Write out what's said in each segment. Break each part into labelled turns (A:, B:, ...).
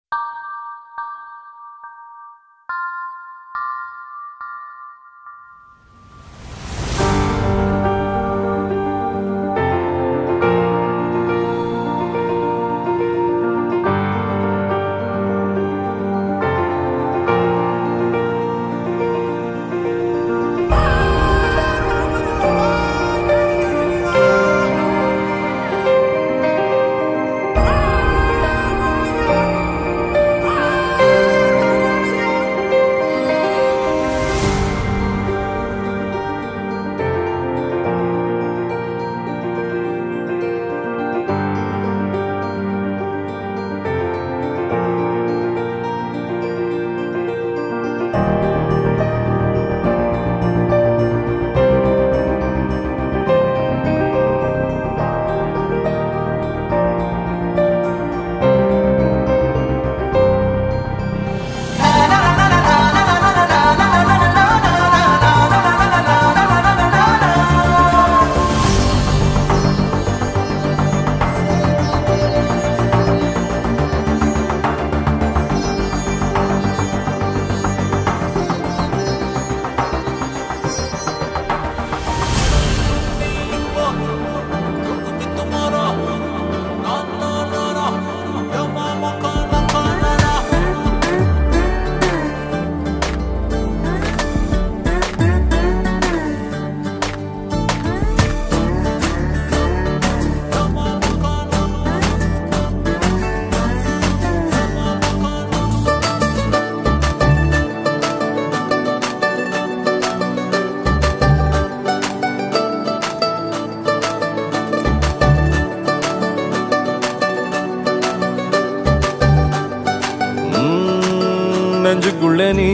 A: ம், நெஞ்சுக்குள்ள நீ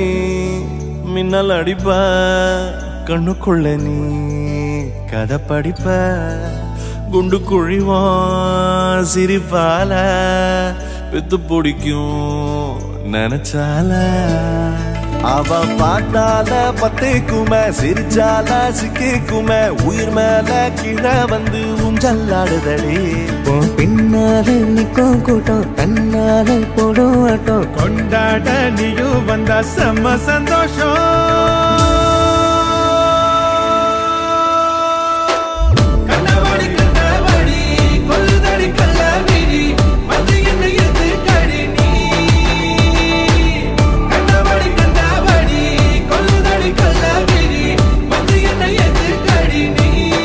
A: மின்னல் அடிப்ப கண்ணுக்குள்ள நீ கதை படிப்ப குண்டு குழிவான் சிரிப்பால பித்து பிடிக்கும் நினைச்சால அவ பாட்டால பத்தேக்குமே சிரிச்சால சிக்கிக்குமே உயிர் மேல கீழே வந்து ஊஞ்சல்லாடுதடி
B: உன் பின்னால நிக்கும் கூட்டம் தன்னால போடும் ஆட்டம்
A: கொண்டாட நீயும் வந்தா செம்ம சந்தோஷம்
C: கண்டபடி கண்டபடி கொல்லுதடி கள்ளவிழி வந்து என்ன எது கடி நீ கண்டபடி கண்டபடி கொல்லுதடி கள்ளவிழி வந்து என்ன எது கடி நீ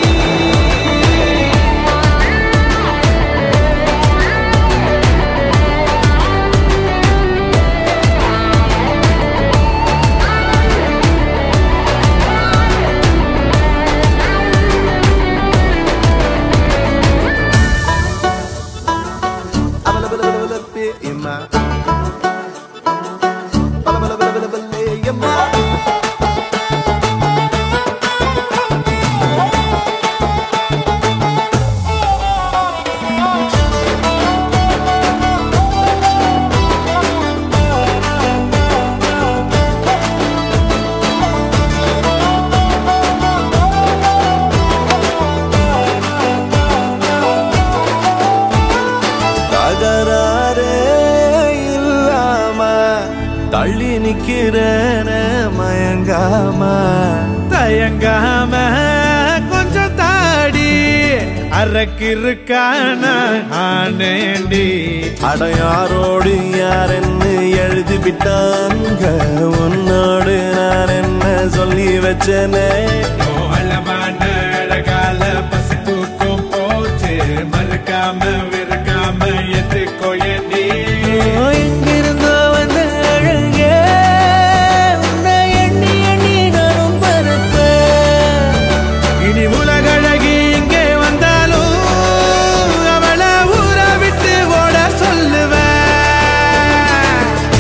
A: தகராறே இல்லாம தள்ளி நிக்கிறேன மயங்காம தயங்காம கொஞ்சம் தாடி அரக்கிருக்கான ஆனேண்டி அடையாரோடு யாரென்னு எழுதி விட்டாங்க உன்னோடு நான் என்ன சொல்லி வச்சனே
C: அழகான அழகால பசி தூக்கம் போச்சு மறுக்காம விருக்காம எதுக்கோ எண்ணி
B: எங்கிருந்தோ வந்த அழகே உன்னை எண்ணி எண்ணி நானும் பறப்பேன்
C: இனி உலகழகி இங்கே வந்தாலும் அவளை ஊற விட்டு ஓட சொல்லுவேன்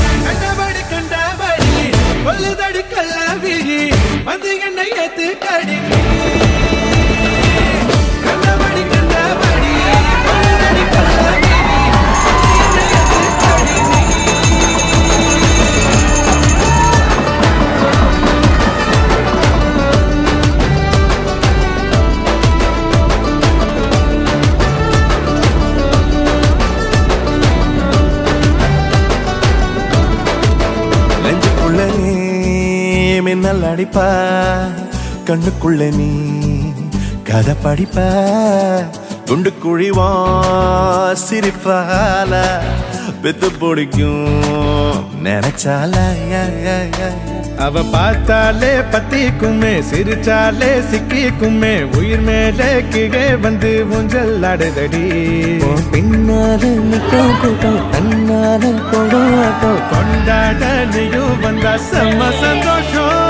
C: கண்டபடி கண்டபடி கொல்லுதடி கள்ளவிழி வந்து என்னை ஏத்து கடி
A: கிண்டல் அடிப்ப கண்ணுக்குள்ள நீ கதை படிப்ப குண்டு குழிவா சிரிப்பால பெத்து பிடிக்கும் நினைச்சால yeah, yeah, yeah.
C: அவ பார்த்தாலே பத்திக்குமே சிரிச்சாலே சிக்கிக்குமே உயிர் மேலே கீழே வந்து ஊஞ்சல் ஆடுதடி
B: உன் பின்னால நிற்கும் கூட்டம் தன்னால போடும் ஆட்டம்
C: கொண்டாட நீயும் வந்தா செம்ம சந்தோஷம்